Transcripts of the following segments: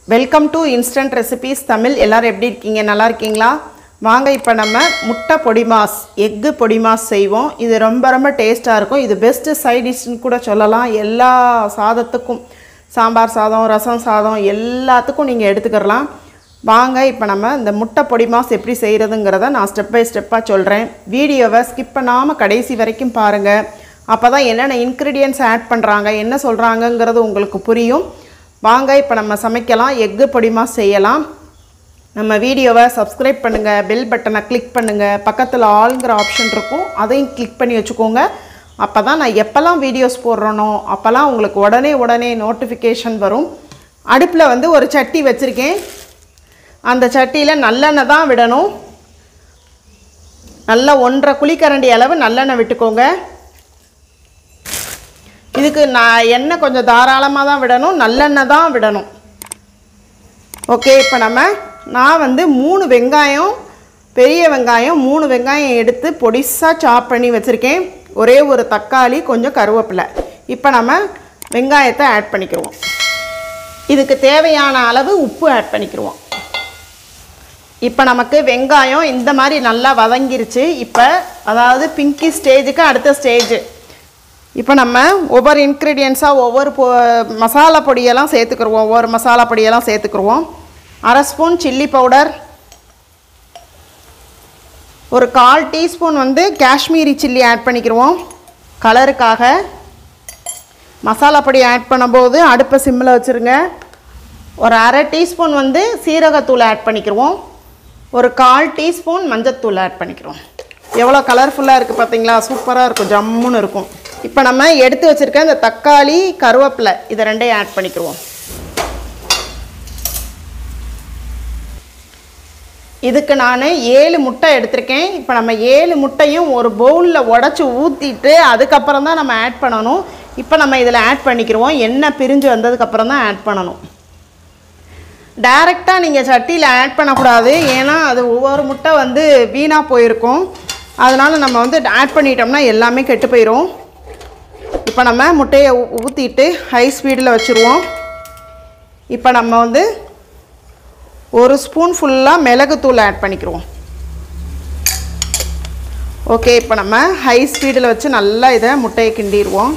welcome to instant recipes Tamil எல்லாரும் எப்படி இருக்கீங்க நல்லா இருக்கீங்களா வாங்க இப்போ நம்ம முட்டை பொடி மாஸ் எக்கு பொடி மாஸ் செய்வோம் இது ரொம்ப ரொம்ப டேஸ்ட்டாக இருக்கும் இது பெஸ்ட்டு சைட் டிஷ்னு கூட சொல்லலாம் எல்லா சாதத்துக்கும் சாம்பார் சாதம் ரசம் சாதம் எல்லாத்துக்கும் நீங்கள் எடுத்துக்கிறலாம் வாங்க இப்போ நம்ம இந்த முட்டை பொடி மாஸ் எப்படி செய்கிறதுங்கிறத நான் ஸ்டெப் பை ஸ்டெப்பாக சொல்கிறேன் வீடியோவை ஸ்கிப் பண்ணாமல் கடைசி வரைக்கும் பாருங்கள் அப்போ தான் என்னென்ன இன்க்ரீடியன்ஸ் ஆட் பண்ணுறாங்க என்ன சொல்கிறாங்கங்கிறது உங்களுக்கு புரியும் வாங்க இப்போ நம்ம சமைக்கலாம் எக்கு பொடி மாஸ் செய்யலாம் நம்ம வீடியோவை சப்ஸ்கிரைப் பண்ணுங்கள் பெல் பட்டனை கிளிக் பண்ணுங்கள் பக்கத்தில் ஆளுங்கிற ஆப்ஷன் இருக்கும் அதையும் கிளிக் பண்ணி வச்சுக்கோங்க அப்போ தான் நான் எப்போல்லாம் வீடியோஸ் போடுறேனோ அப்போல்லாம் உங்களுக்கு உடனே உடனே நோட்டிஃபிகேஷன் வரும் அடுப்பில் வந்து ஒரு சட்டி வச்சுருக்கேன் அந்த சட்டியில் நல்லெண்ணெய் தான் விடணும் நல்லா ஒன்றரை குழிக்கரண்டி அளவு நல்லெண்ணெய் விட்டுக்கோங்க இதுக்கு நான் எண்ணெய் கொஞ்சம் தாராளமாக தான் விடணும் நல்லெண்ணெய் தான் விடணும் ஓகே இப்போ நம்ம நான் வந்து மூணு வெங்காயம் பெரிய வெங்காயம் மூணு வெங்காயம் எடுத்து பொடிசாக சாப் பண்ணி வச்சுருக்கேன் ஒரே ஒரு தக்காளி கொஞ்சம் கருவேப்பிலை இப்போ நம்ம வெங்காயத்தை ஆட் பண்ணிக்கிடுவோம் இதுக்கு தேவையான அளவு உப்பு ஆட் பண்ணிக்கிடுவோம் இப்போ நமக்கு வெங்காயம் இந்த மாதிரி நல்லா வதங்கிருச்சு இப்போ அதாவது பிங்கி ஸ்டேஜுக்கு அடுத்த ஸ்டேஜ் இப்போ நம்ம ஒவ்வொரு இன்க்ரீடியன்ஸாக ஒவ்வொரு பொ மசாலா பொடியெல்லாம் சேர்த்துக்குருவோம் ஒவ்வொரு மசாலா பொடியெல்லாம் சேர்த்துக்குருவோம் அரை ஸ்பூன் சில்லி பவுடர் ஒரு கால் டீஸ்பூன் வந்து காஷ்மீரி சில்லி ஆட் பண்ணிக்கிருவோம் கலருக்காக மசாலா பொடி ஆட் பண்ணும்போது அடுப்பை சிம்மில் வச்சுருங்க ஒரு அரை டீஸ்பூன் வந்து சீரகத்தூள் ஆட் பண்ணிக்கிருவோம் ஒரு கால் டீஸ்பூன் மஞ்சத்தூள் ஆட் பண்ணிக்கிறோம் எவ்வளோ கலர்ஃபுல்லாக இருக்குது பார்த்தீங்களா சூப்பராக இருக்கும் ஜம்முன்னு இருக்கும் இப்போ நம்ம எடுத்து வச்சுருக்க இந்த தக்காளி கருவேப்பிலை இதை ரெண்டையும் ஆட் பண்ணிக்கிருவோம் இதுக்கு நான் ஏழு முட்டை எடுத்திருக்கேன் இப்போ நம்ம ஏழு முட்டையும் ஒரு பவுலில் உடச்சி ஊற்றிட்டு அதுக்கப்புறம் தான் நம்ம ஆட் பண்ணணும் இப்போ நம்ம இதில் ஆட் பண்ணிக்கிருவோம் எண்ணெய் பிரிஞ்சு வந்ததுக்கப்புறம் தான் ஆட் பண்ணணும் டைரெக்டாக நீங்கள் சட்டியில் ஆட் பண்ணக்கூடாது ஏன்னா அது ஒவ்வொரு முட்டை வந்து வீணாக போயிருக்கும் அதனால் நம்ம வந்து ஆட் பண்ணிட்டோம்னா எல்லாமே கெட்டு போயிடும் இப்போ நம்ம முட்டையை ஊற்றிட்டு ஹை ஸ்பீடில் வச்சுருவோம் இப்போ நம்ம வந்து ஒரு ஸ்பூன் ஃபுல்லாக மிளகுத்தூள் ஆட் பண்ணிக்கிறோம் ஓகே இப்போ நம்ம ஹை ஸ்பீடில் வச்சு நல்லா இதை முட்டையை கிண்டிடுவோம்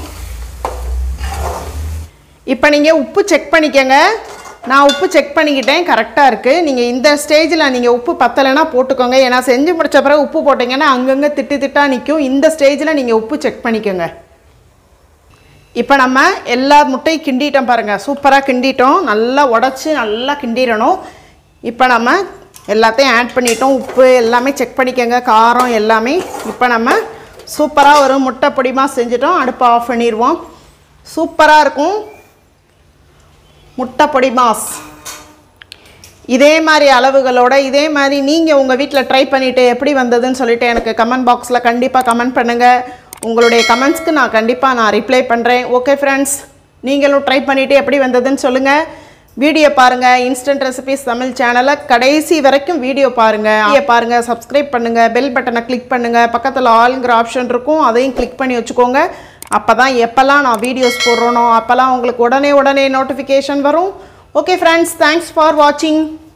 இப்போ நீங்கள் உப்பு செக் பண்ணிக்கங்க நான் உப்பு செக் பண்ணிக்கிட்டேன் கரெக்டாக இருக்குது நீங்கள் இந்த ஸ்டேஜில் நீங்கள் உப்பு பத்தலைன்னா போட்டுக்கோங்க ஏன்னா செஞ்சு முடிச்ச பிறகு உப்பு போட்டிங்கன்னா அங்கங்கே திட்டு திட்டாக நிற்கும் இந்த ஸ்டேஜில் நீங்கள் உப்பு செக் பண்ணிக்கோங்க இப்போ நம்ம எல்லா முட்டையும் கிண்டிட்டோம் பாருங்கள் சூப்பராக கிண்டிட்டோம் நல்லா உடச்சி நல்லா கிண்டிடணும் இப்போ நம்ம எல்லாத்தையும் ஆட் பண்ணிட்டோம் உப்பு எல்லாமே செக் பண்ணிக்கோங்க காரம் எல்லாமே இப்போ நம்ம சூப்பராக ஒரு முட்டை பொடிமா செஞ்சுட்டோம் அடுப்பை ஆஃப் பண்ணிடுவோம் சூப்பராக இருக்கும் முட்டை பொடி மாஸ் இதே மாதிரி அளவுகளோட இதே மாதிரி நீங்கள் உங்கள் வீட்டில் ட்ரை பண்ணிவிட்டு எப்படி வந்ததுன்னு சொல்லிட்டு எனக்கு கமெண்ட் பாக்ஸில் கண்டிப்பாக கமெண்ட் பண்ணுங்கள் உங்களுடைய கமெண்ட்ஸ்க்கு நான் கண்டிப்பாக நான் ரிப்ளை பண்ணுறேன் ஓகே ஃப்ரெண்ட்ஸ் நீங்களும் ட்ரை பண்ணிவிட்டு எப்படி வந்ததுன்னு சொல்லுங்கள் வீடியோ பாருங்கள் இன்ஸ்டன்ட் ரெசிபிஸ் தமிழ் சேனலை கடைசி வரைக்கும் வீடியோ பாருங்கள் வீடியோ பாருங்கள் சப்ஸ்கிரைப் பண்ணுங்கள் பெல் பட்டனை கிளிக் பண்ணுங்கள் பக்கத்தில் ஆளுங்கிற ஆப்ஷன் இருக்கும் அதையும் கிளிக் பண்ணி வச்சுக்கோங்க அப்போ தான் எப்போல்லாம் நான் வீடியோஸ் போடுறோனோ அப்போல்லாம் உங்களுக்கு உடனே உடனே நோட்டிஃபிகேஷன் வரும் ஓகே ஃப்ரெண்ட்ஸ் தேங்க்ஸ் ஃபார் வாட்சிங்